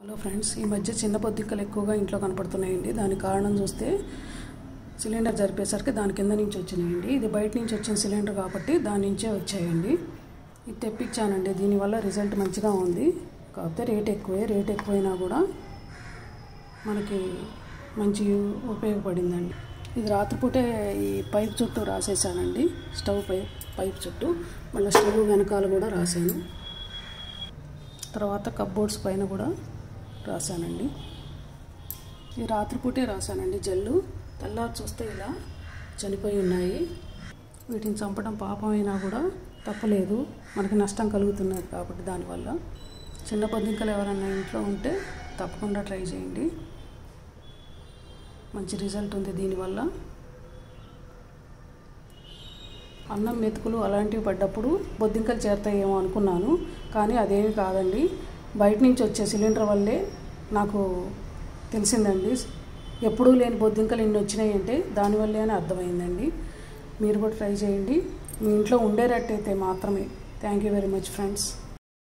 hello friends ఈ మధ్య చిన్న బొద్దింకలు ఎక్కువగా ఇంట్లో కనపడుతున్నాయండి దానికి కారణం చూస్తే సిలిండర్ జరిపేసరికి దాని కింద నుంచి వచ్చినాయండి ఇది బయట నుంచి వచ్చిన సిలిండర్ కాబట్టి దాని నుంచే వచ్చాయండి ఇది తెప్పించానండి దీనివల్ల రిజల్ట్ మంచిగా ఉంది కాకపోతే రేట్ ఎక్కువే రేట్ ఎక్కువైనా కూడా మనకి మంచి ఉపయోగపడిందండి ఇది రాత్రిపూటే ఈ పైప్ చుట్టూ రాసేసానండి స్టవ్ పై పైప్ చుట్టూ మళ్ళీ స్టవ్ వెనకాల కూడా రాశాను తర్వాత కప్బోర్డ్స్ పైన కూడా రాశానండి ఈ రాత్రిపూటే రాశానండి జల్లు తెల్లారి చూస్తే ఇలా చనిపోయి ఉన్నాయి వీటిని చంపడం పాపమైనా కూడా తప్పలేదు మనకి నష్టం కలుగుతున్నది కాబట్టి దానివల్ల చిన్న పొద్దింకలు ఎవరైనా ఇంట్లో ఉంటే తప్పకుండా ట్రై చేయండి మంచి రిజల్ట్ ఉంది దీనివల్ల అన్నం మెతుకులు అలాంటివి పడ్డప్పుడు బొద్దింకలు చేరుతాయేమో అనుకున్నాను కానీ అదేమి కాదండి బయట నుంచి వచ్చే సిలిండర్ వల్లే నాకు తెలిసిందండి ఎప్పుడూ లేని బొద్దింకలు ఇన్ని వచ్చినాయి అంటే దానివల్లే అని అర్థమైందండి మీరు కూడా ట్రై చేయండి మీ ఇంట్లో ఉండేటట్టయితే మాత్రమే thank you very much friends